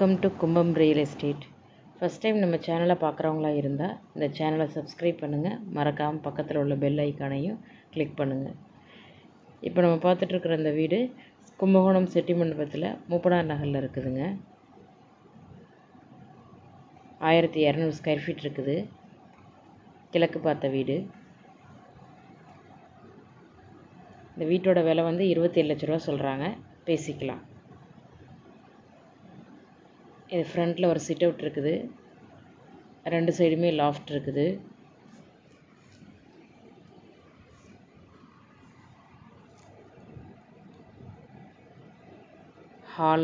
welcome to Kumbam real estate first time நம்ம சேனலை பார்க்குறவங்களா இருந்தால் இந்த சேனலை சப்ஸ்கிரைப் பண்ணுங்கள் மறக்காமல் பக்கத்தில் உள்ள பெல் ஐக்கானையும் கிளிக் பண்ணுங்கள் இப்போ நம்ம பார்த்துட்ருக்குற இந்த வீடு கும்பகோணம் செட்டி மண்டபத்தில் மூப்பனார் நகரில் இருக்குதுங்க ஆயிரத்தி இரநூறு ஸ்கொயர் ஃபீட் இருக்குது கிழக்கு பார்த்த வீடு இந்த வீட்டோட விலை வந்து இருபத்தேழு லட்ச ரூபா சொல்கிறாங்க பேசிக்கலாம் இது ஃப்ரண்ட்டில் ஒரு சிட் அவுட் இருக்குது ரெண்டு சைடுமே லாஃப்ட் இருக்குது ஹால்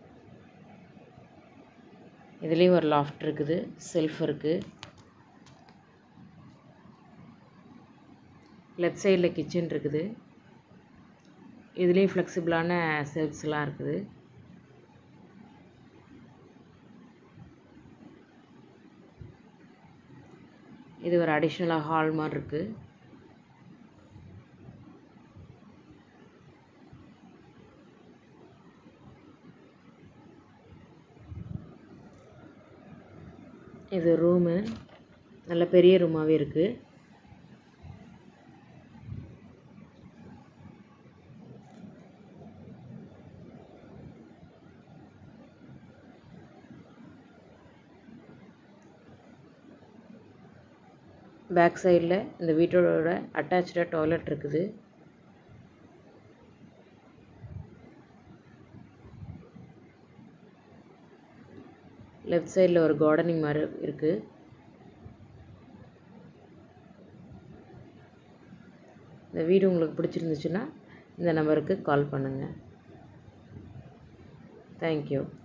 இதுலேயும் ஒரு லாஃப்ட் இருக்குது செல்ஃப் இருக்குது லெஃப்ட் சைடில் கிச்சன் இருக்குது இதுலேயும் ஃப்ளெக்சிபிளான செல்ஃப்ஸ்லாம் இருக்குது இது ஒரு அடிஷ்னலாக ஹால் மாதிரி இருக்குது இது ரூமு நல்ல பெரிய ரூமாகவே இருக்குது பேக் சைடில் இந்த வீட்டோட அட்டாச்சாக டாய்லெட் இருக்குது லெஃப்ட் சைடில் ஒரு கார்டனிங் மாதிரி இருக்குது இந்த வீடு உங்களுக்கு பிடிச்சிருந்துச்சுன்னா இந்த நம்பருக்கு கால் பண்ணுங்கள் தேங்க்யூ